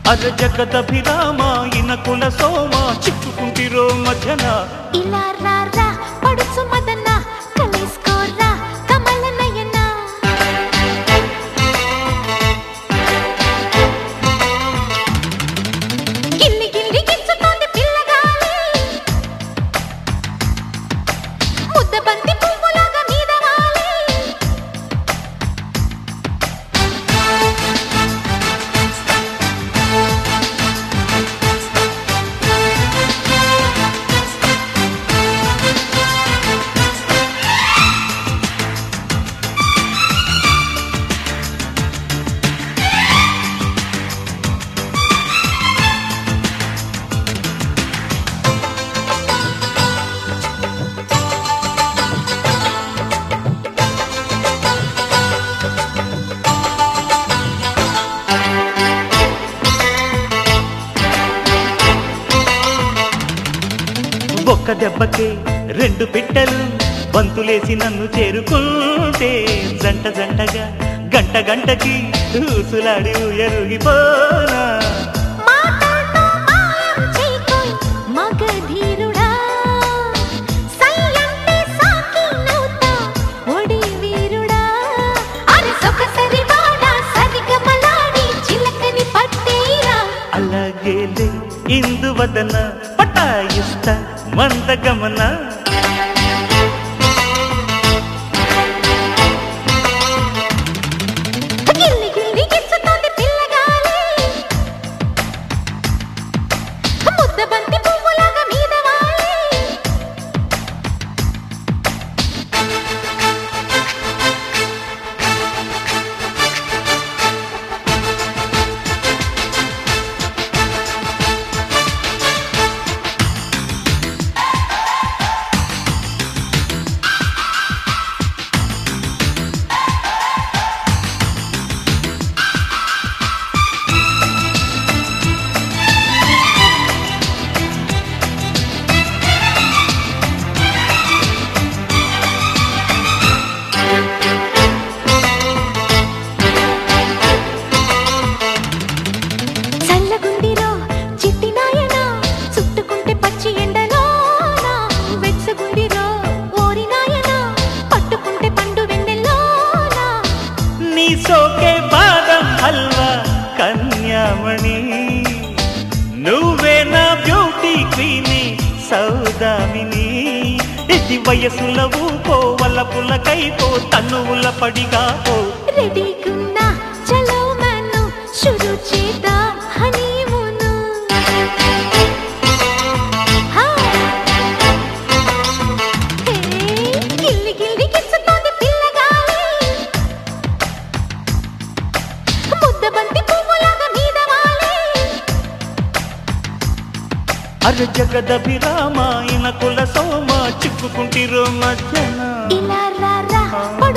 అర జగదభిరామ ఇనకుల సోమ చిక్కుకుంటిరో మధ్యన ఇలా రారా పడుచు మదన కలేసుకోరా కమల నయన గిల్లి గిల్లి గిచ్చుతోంది పిల్లగాలి ముద్ద బంతి పువ్వులాగా మీద వాలి ఒక్క దెబ్బకే రెండు పిట్టలు బంతులేసి నన్ను చేరుకుంటే జంట జంటగా గంట గంటకి ఊసులాడి ఎరుగిపోనా మాటలతో మాయం చేయకోయ్ మగధీరుడా సై అంటే సాకి నవ్వుతా ఒడి వీరుడా అరే సొగసరి వాడా సరిగమలాడి చిలకని పట్టేరా అలాగేలే ఇందువదన పటాయిస్త మందగమన గిల్లి గిల్లి గిచ్చుతోంది పిల్లగాలి ముద్ద బంతి పువ్వులాగా మీద వాలి చల్లగుండిరో చిట్టి నాయనా చుట్టుకుంటే పచ్చి ఎండలోనా వెచ్చగుండిరో ఓరి నాయనా పట్టుకుంటే పండు వెన్నెల్లోనా నీ సోకే బాదం హల్వా కన్యామణి నువ్వే నా బ్యూటీ క్వీని సౌదామిని ఇది వయసుల ఊపో వల్ల పుల్లకైపో తన్నువుల పడిగా పో రెడీగున్నా చలో మను షురు చేద్దాం హనీమూను హా. హే, గిల్లి గిల్లి గిచ్చుతోంది పిల్లగాలి ముద్ద బంతి పువ్వులాగా మీద వాలి అర జగదభిరామ ఇనకుల సోమ చిక్కుకుంటిరో మధ్యన ఇలా రారా పడు